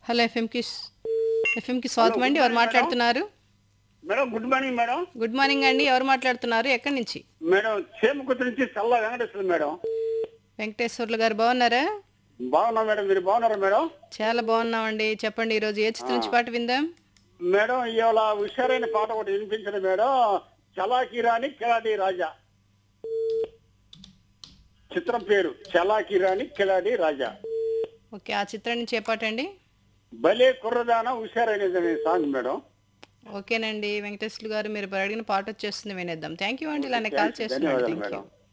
hello ఎఫ్ఎంకి ఎఫ్ఎంకి స్వాగతం అండి ఎవరు మాట్లాడుతున్నారు madam good morning madam good morning అండి ఎవరు మాట్లాడుతున్నారు ఎక్కడి నుంచి మేడం చేమకుర్తి నుంచి చల్ల వెంకటేశ్వర మేడం వెంకటేశ్వర్లు గారు బాగున్నారా బాగున్నా మేడం మీరు బాగున్నారా మేడం చాలా బాగున్నామండి చెప్పండి ఈరోజు ఏ చిత్రం నుంచి పాట విందాం మేడం ఇవాళ హుషారైన పాట ఒకటి వినిపించండి మేడం చలాకీ రాణి కిలాడి రాజా చిత్రం పేరు చలాకీ రాణి కిలాడి రాజా ఓకే ఆ చిత్రం నుంచి ఏ పాట అండి భలే కుర్రదాన హుషారైనది అనే సాంగ్ మేడం ఓకేనండి వెంకటేశ్వర్లు గారు మీరు అడిగిన పాట వచ్చేస్తుంది వినేద్దాం థ్యాంక్ యూ అండి ఇలానే కాల్ చేస్తున్నాడు ధన్యవాదాలు థ్యాంక్ యూ మేడం